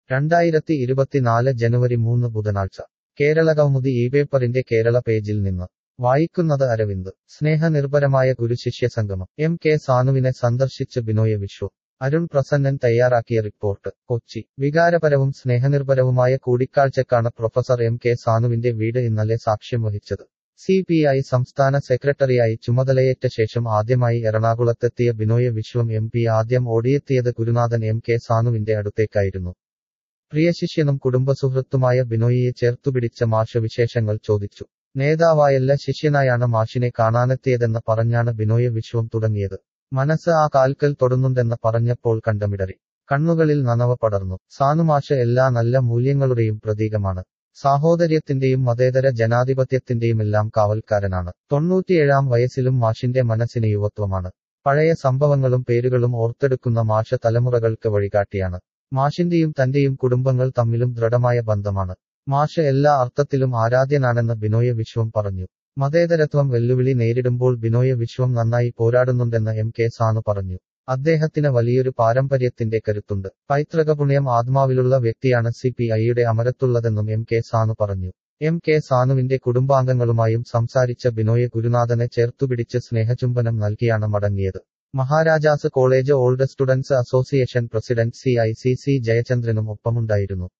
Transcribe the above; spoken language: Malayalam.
രണ്ടായിരത്തി ഇരുപത്തിനാല് ജനുവരി മൂന്ന് ബുധനാഴ്ച കേരളകൗമുദി ഈ പേപ്പറിന്റെ കേരള പേജിൽ നിന്ന് വായിക്കുന്നത് അരവിന്ദ് സ്നേഹനിർഭരമായ ഗുരുശിഷ്യ സംഗമം എം കെ സാനുവിനെ സന്ദർശിച്ച് ബിനോയ് വിശ്വം അരുൺ പ്രസന്നൻ തയ്യാറാക്കിയ റിപ്പോർട്ട് കൊച്ചി വികാരപരവും സ്നേഹനിർഭരവുമായ കൂടിക്കാഴ്ചക്കാണ് പ്രൊഫസർ എം കെ സാനുവിന്റെ വീട് ഇന്നലെ സാക്ഷ്യം വഹിച്ചത് സി പി ഐ സംസ്ഥാന സെക്രട്ടറിയായി ചുമതലയേറ്റ ശേഷം ആദ്യമായി എറണാകുളത്തെത്തിയ ബിനോയ് വിശ്വം എം പി ആദ്യം ഓടിയെത്തിയത് ഗുരുനാഥൻ എം കെ സാനുവിന്റെ അടുത്തേക്കായിരുന്നു പ്രിയശിഷ്യനും കുടുംബസുഹൃത്തുമായ ബിനോയിയെ ചേർത്തുപിടിച്ച മാഷ വിശേഷങ്ങൾ ചോദിച്ചു നേതാവായല്ല ശിഷ്യനായാണ് മാഷിനെ കാണാനെത്തിയതെന്ന് പറഞ്ഞാണ് ബിനോയ് വിശ്വം തുടങ്ങിയത് മനസ്സ് ആ കാൽക്കൽ തൊടുന്നുണ്ടെന്ന് പറഞ്ഞപ്പോൾ കണ്ടമിടറി കണ്ണുകളിൽ നനവ പടർന്നു സാനുമാഷ് എല്ലാ നല്ല മൂല്യങ്ങളുടെയും പ്രതീകമാണ് സാഹോദര്യത്തിന്റെയും മതേതര ജനാധിപത്യത്തിന്റെയുമെല്ലാം കാവൽക്കാരനാണ് തൊണ്ണൂറ്റിയേഴാം വയസ്സിലും മാഷിന്റെ മനസ്സിന് യുവത്വമാണ് പഴയ സംഭവങ്ങളും പേരുകളും ഓർത്തെടുക്കുന്ന മാഷ തലമുറകൾക്ക് വഴികാട്ടിയാണ് മാഷിന്റെയും തന്റെയും കുടുംബങ്ങൾ തമ്മിലും ദൃഢമായ ബന്ധമാണ് മാഷ് എല്ലാ അർത്ഥത്തിലും ആരാധ്യനാണെന്ന് ബിനോയ് വിശ്വം പറഞ്ഞു മതേതരത്വം വെല്ലുവിളി നേരിടുമ്പോൾ ബിനോയ് വിശ്വം നന്നായി പോരാടുന്നുണ്ടെന്ന് എം കെ സാനു പറഞ്ഞു അദ്ദേഹത്തിന് വലിയൊരു പാരമ്പര്യത്തിന്റെ കരുത്തുണ്ട് പൈതൃകപുണ്യം ആത്മാവിലുള്ള വ്യക്തിയാണ് സി പി ഐയുടെ അമരത്തുള്ളതെന്നും എം കെ സാനു പറഞ്ഞു എം കെ സാനുവിന്റെ കുടുംബാംഗങ്ങളുമായും സംസാരിച്ച ബിനോയ് ഗുരുനാഥനെ ചേർത്തുപിടിച്ച് സ്നേഹചുംബനം നൽകിയാണ് മടങ്ങിയത് Maharajas college old students association president C I C C ജയചന്ദ്രനും ഒപ്പമുണ്ടായിരുന്നു